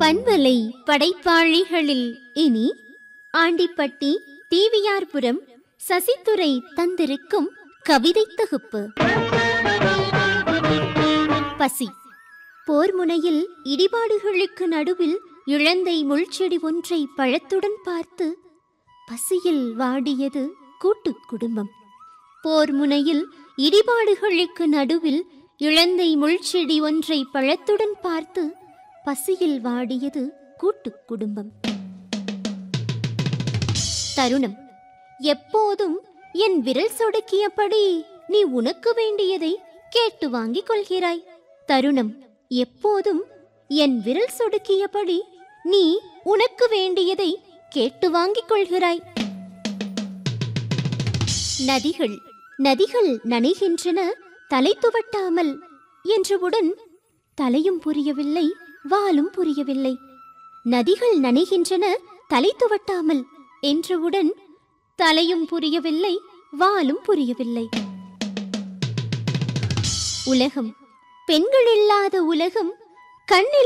பண்பலை படைப்பாளிகளில் இனி ஆண்டிப்பட்டி டிவிஆர்புரம் சசித்துறை தந்திருக்கும் கவிதை தொகுப்பு பசி போர் முனையில் இடிபாடுகளுக்கு நடுவில் இழந்தை முள்செடி ஒன்றை பழத்துடன் பார்த்து பசியில் வாடியது கூட்டுக் குடும்பம் போர் முனையில் இடிபாடுகளுக்கு நடுவில் இழந்தை முள்செடி ஒன்றை பழத்துடன் பார்த்து பசியில் வாடியது கூட்டுக் குடும்பம் தருணம் எப்போதும் என் விரல் சொடுக்கியபடி நீ உனக்கு வேண்டியதை கேட்டு வாங்கிக் கொள்கிறாய் தருணம் எப்போதும் என் விரல் சொடுக்கியபடி நீ உனக்கு வேண்டியதை கேட்டு வாங்கிக் கொள்கிறாய் நதிகள் நதிகள் நனைகின்றன தலை துவட்டாமல் என்றவுடன் தலையும் புரியவில்லை வாலும் புரியவில்லை நதிகள் நனைகின்றன தலை துவட்டாமல் என்றவுடன் தலையும் புரியவில்லை வாலும் புரியவில்லை உலகம் பெண்கள் இல்லாத உலகம் கண்ணில்